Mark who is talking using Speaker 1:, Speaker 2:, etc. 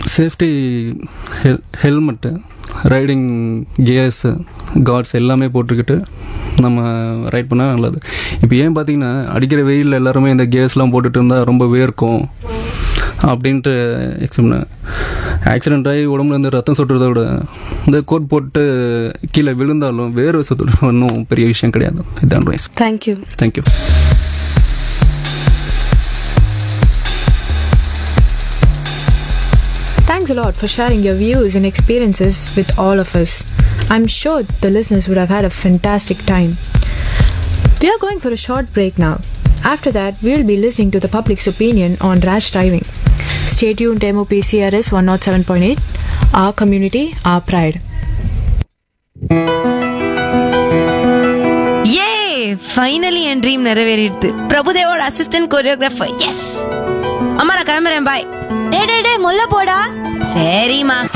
Speaker 1: Safety ஹெல் helmet riding gears guards எல்லாமே போட்டுக்கிட்டு நம்ம ரைட் பண்ணால் நல்லது இப்போ ஏன் பார்த்தீங்கன்னா அடிக்கிற வெயிலில் எல்லாருமே இந்த கியர்ஸ்லாம் போட்டுட்டு இருந்தால் ரொம்ப வேர்க்கும் அப்படின்ட்டு எக்ஸாம் ஆக்சிடென்ட் ஆகி உடம்புல இருந்து ரத்தம் சொட்டுறதை விட இந்த கோட் போட்டு கீழே விழுந்தாலும் வேர்வை சொட்டு ஒன்றும் பெரிய விஷயம் கிடையாது இதான் rice
Speaker 2: thank you
Speaker 1: thank you
Speaker 2: Thanks a lot for sharing your views and experiences with all of us. I'm sure the listeners would have had a fantastic time. We are going for a short break now. After that, we'll be listening to the public's opinion on rash driving. Stay tuned to MOPCRS 107.8, our community, our pride.
Speaker 3: ஏ finally என் dream நிறைவேறிடுது பிரபுதேவோட assistant choreographer yes அம்மா நான் கிளம்புறேன் பாய்
Speaker 4: டே டே டே முல்ல போடா
Speaker 3: சரிம்மா